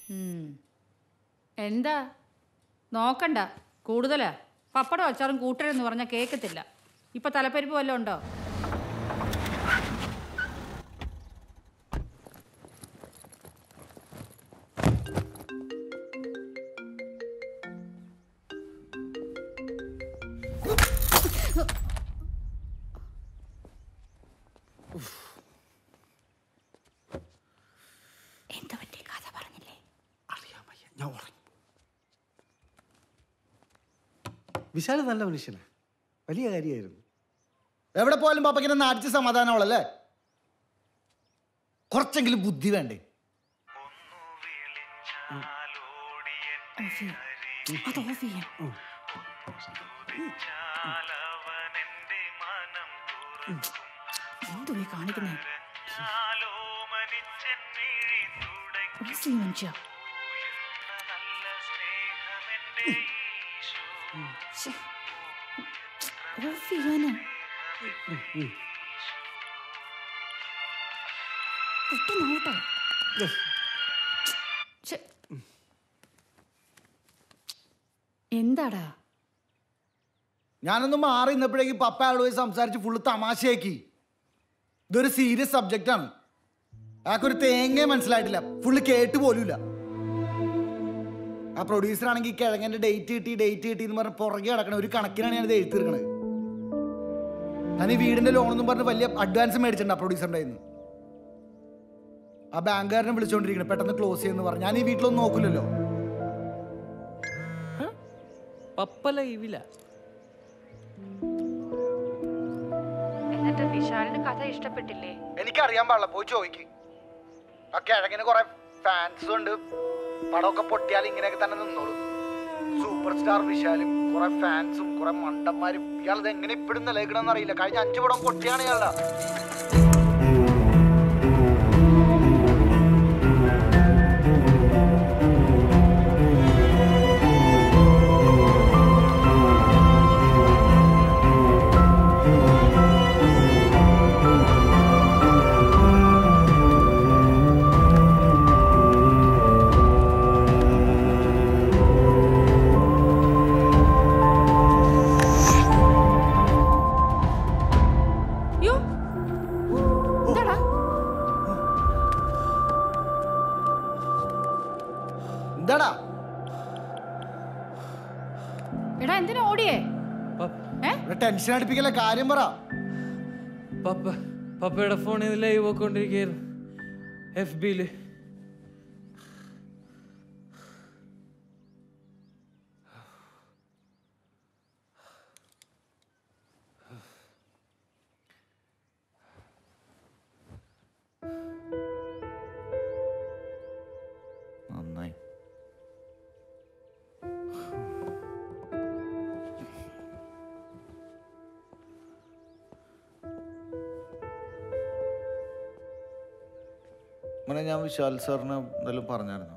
ഉം. എന്താ നോക്കണ്ട കൂടുതലാ പപ്പടം അച്ചാറും കൂട്ടരെന്ന് പറഞ്ഞാൽ കേൾക്കത്തില്ല ഇപ്പൊ തലപ്പരിപ്പ് വല്ലതും ഉണ്ടോ എന്താ പറ്റി കഥ പറഞ്ഞില്ലേ അറിയാൻ വയ്യ ഞാൻ ഉറങ്ങി വിശാൽ നല്ല മനുഷ്യനാ വലിയ കാര്യമായിരുന്നു എവിടെ പോയാലും പാപ്പയ്ക്ക് നാടിച്ച് സമാധാനമുള്ളല്ലേ കുറച്ചെങ്കിലും ബുദ്ധി വേണ്ടേ ഓഫ് ചെയ്യാം. അത് ഓഫ് ചെയ്യാം എന്തുവാ ഈ കാണിക്കുന്നേ ഓഫ് ചെയ്യ് മനുഷ്യ ശ്ശെ. ഓഫ് ചെയ്യാനോ പെട്ടെന്നാവട്ടെ ശ്ശെ. എന്താടാ ഞാനൊന്ന് മാറി നിന്നപ്പോഴേക്കും പപ്പ അയാളോട് പോയി സംസാരിച്ച് ഫുള്ള് തമാശയാക്കി ഇതൊരു സീരിയസ് സബ്ജക്റ്റ് ആണ് അയാൾക്കൊരു തേങ്ങ മനസ്സിലായിട്ടില്ല ഫുള്ള് കേട്ട് പോലുമില്ല ആ പ്രൊഡ്യൂസർ ആണെങ്കിൽ കിഴങ്ങന്റെ ഡേറ്റ് കിട്ടി ഡേറ്റ് കിട്ടി എന്ന് പറഞ്ഞ് പുറകെ കിടക്കണ ഒരു കണക്കിനാണ് ഞാനിത് എഴുത്തിരിക്കണത് ഞാൻ ഈ വീടിന്റെ ലോണെന്നും പറഞ്ഞ് വലിയ അഡ്വാൻസ് മേടിച്ചിട്ടുണ്ട് ആ പ്രൊഡ്യൂസറിന്റെ കയ്യിൽ നിന്ന് ആ ബാങ്കുകാരനെ വിളിച്ചോണ്ടിരിക്കണം പെട്ടെന്ന് ക്ലോസ് ചെയ്യുന്നു പറഞ്ഞു ഞാൻ ഈ വീട്ടിലൊന്നും നോക്കില്ലല്ലോ പപ്പ ലൈവില എന്നിട്ട് വിശാലിന് കഥ ഇഷ്ടപ്പെട്ടില്ലേ എനിക്കറിയാൻ പാടില്ല പോയി ചോദിക്ക് ആ കിഴങ്ങിന് കുറെ ഫാൻസും ഉണ്ട് പടമൊക്കെ പൊട്ടിയാൽ ഇങ്ങനെയൊക്കെ തന്നെ നിന്നോളൂ സൂപ്പർ സ്റ്റാർ വിശാലും കുറെ ഫാൻസും കുറെ മണ്ടന്മാരും ഇയാൾ ഇത് എങ്ങനെ ഇപ്പോഴും നിലനിൽക്കണമെന്ന് അറിയില്ല കഴിഞ്ഞ അഞ്ചു പടം പൊട്ടിയാണ് ഇയാളുടെ യോ എന്താടാ എന്താടാ എടാ എന്തിനാ ഓടിയേ ഏ ടെൻഷൻ അടിപ്പിക്കല കാര്യം പറ പപ്പ പപ്പയുടെ ഫോണിൽ നിന്ന് ലൈവ് പോയിക്കൊണ്ടിരിക്കുകയായിരുന്നു എഫ് ബിയില് നന്നായി മോനെ ഞാൻ വിശാൽ സാറിന് എന്തെങ്കിലും പറഞ്ഞായിരുന്നു